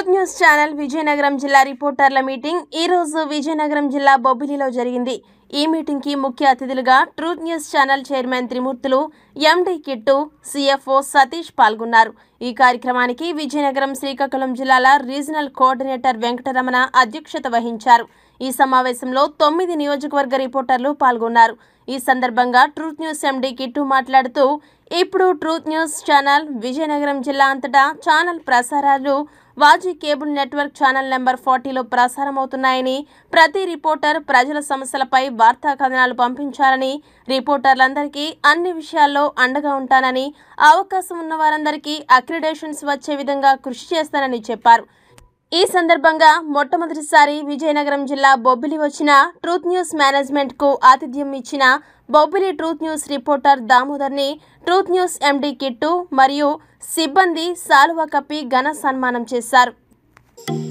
truth news channel Vizianagaram జిల్లా రిపోర్టర్ల meeting ఈ రోజు విజయనగరం జిల్లా బొబ్బిలిలో జరిగింది ఈ మీటింగ్ కి ముఖ్య అతిథులుగా truth news channel chairman Trimurthulu MD Kittu CFO Satish పాల్గొన్నారు ఈ కార్యక్రమానికి విజయనగరం శ్రీకాకుళం జిల్లాల రీజనల్ కోఆర్డినేటర్ వెంకటరమణ అధ్యక్షత వహించారు ఈ సమావేశంలో తొమ్మిది నియోజకవర్గ రిపోర్టర్లు పాల్గొన్నారు ఈ సందర్భంగా ట్రూత్ న్యూస్ ఎండి కిట్టు మాట్లాడుతూ ఇప్పుడు ట్రూత్ న్యూస్ ఛానల్ విజయనగరం జిల్లా అంతటా ఛానల్ ప్రసారాలు Vaji cable network channel number ఫార్టీలో ప్రసారమవుతున్నాయని ప్రతి రిపోర్టర్ ప్రజల సమస్యలపై వార్తా కథనాలు పంపించాలని రిపోర్టర్లందరికీ అన్ని విషయాల్లో అండగా ఉంటానని అవకాశం ఉన్న వారందరికీ అక్రిడేషన్స్ వచ్చే విధంగా కృషి చేస్తానని చెప్పారు ఈ సందర్భంగా మొట్టమొదటిసారి విజయనగరం జిల్లా బొబ్బిలి వచ్చిన ట్రూత్ న్యూస్ మేనేజ్మెంట్ కు ఆతిథ్యం ఇచ్చిన బొబ్బిలి ట్రూత్ న్యూస్ రిపోర్టర్ దామోదర్ని ట్రూత్ న్యూస్ ఎండి కిట్టు మరియు సిబ్బంది సాలువా కప్పి ఘన సన్మానం చేశారు